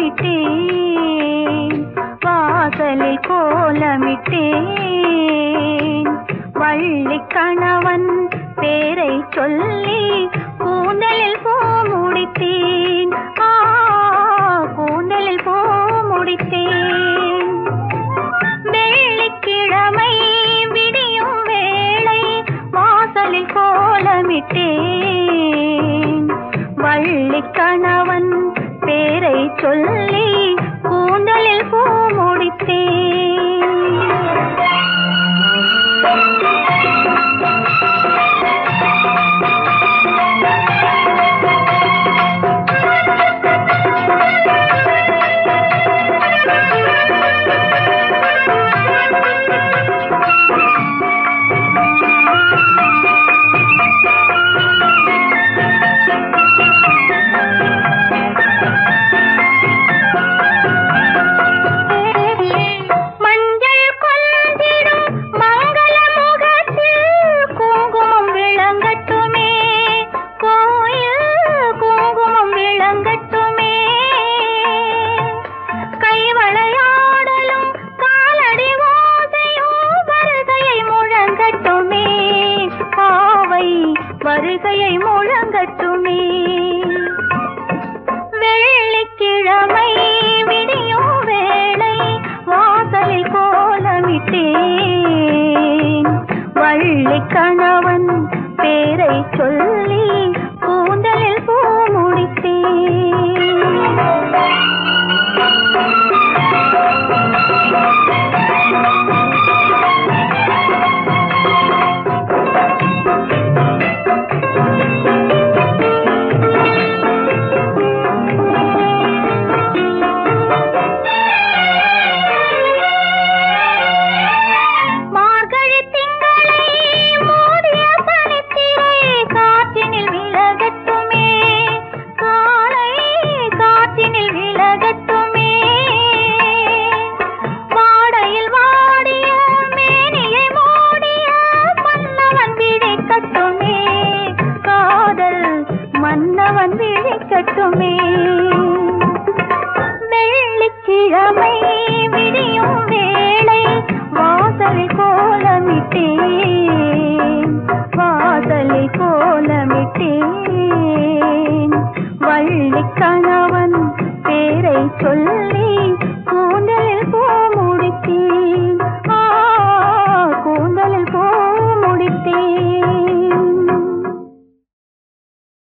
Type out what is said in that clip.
கோலமிட்டேன் வாசலில் கோலமிட்டேன் வள்ளி கணவன் பேரை சொல்லி கூந்தலில் பூ முடித்தேன் ஆ கூந்தலில் பூ முடித்தேன் வெள்ளிக்கிழமை விடியும் வேளை வாசலில் கோலமிட்டேன் வள்ளி கணவன் பேரை சொல்லி கூந்தலில் பூ முடித்தேன் மஞ்சள் கொஞ்சிடும் மங்கள முகத்தில் குங்குமம் விளங்கட்டுமே கோயில் குங்குமம் விளங்கட்டுமே கைவளையாடலும் காலடி ஓசையும் வருகையை முழங்கட்டுமே பாவை வருகையை முழங்கட்டுமே வெள்ளிக்கிழமை விடியும் வேளை வாசலில் கோலமிட்டேன் வள்ளி கணவன் பேரை சொல்லி கூந்தலில் பூ முடித்தேன் மார்கழி திங்களை மூடிய பனித்திரை காற்றினில் விலகட்டுமே காலை காற்றினில் விலகட்டுமே வாடையில் வாடிய மேனியை மூடிய மன்னவன் விழிக்கட்டுமே காதல் மன்னவன் விழிக்கட்டுமே வெள்ளிக்கிழமை விடியும் வேளை வாசலில் கோலமிட்டேன் வாசலில் கோலமிட்டேன் வள்ளி கணவன் பேரை சொல்ல